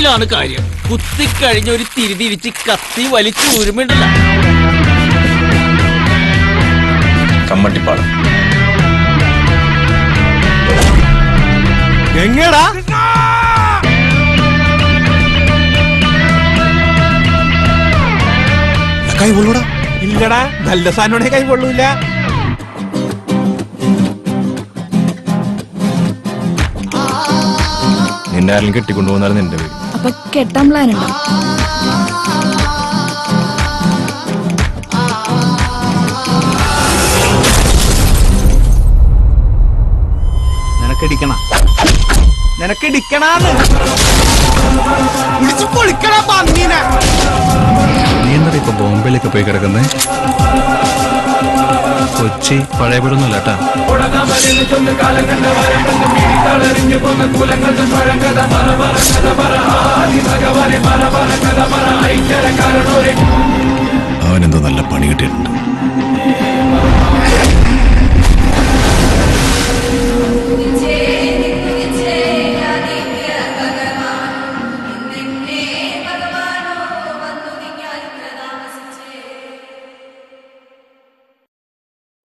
ഇതിലാണ് കാര്യം കുത്തിക്കഴിഞ്ഞ ഒരു തിരിതിരിച്ച് കത്തി വലിച്ചു ഉരുമിണ്ടല്ല കമ്മട്ടിപ്പാടം എങ്ങടാ കൈ കൊള്ളൂടാ ഇല്ലടാ നല്ല സാധനോടെ കൈ കൊള്ളൂല നിന്നെ ആരെങ്കിലും കെട്ടിക്കൊണ്ടുപോകുന്നാലും നിന്റെ പേര് അപ്പൊ കെട്ടാൻ പ്ലാൻ ഉണ്ടോ നിനക്കടിക്കണ നിനക്കടിക്കണാന്ന് പിടിച്ചു പൊളിക്കണ പന്നീനെ നീ എന്താ ഇപ്പൊ ബോംബെയിലേക്ക് പോയി കിടക്കുന്നേ കൊച്ചി പഴയ പോലൊന്നുമല്ല കേട്ടാ ഭഗവാനെ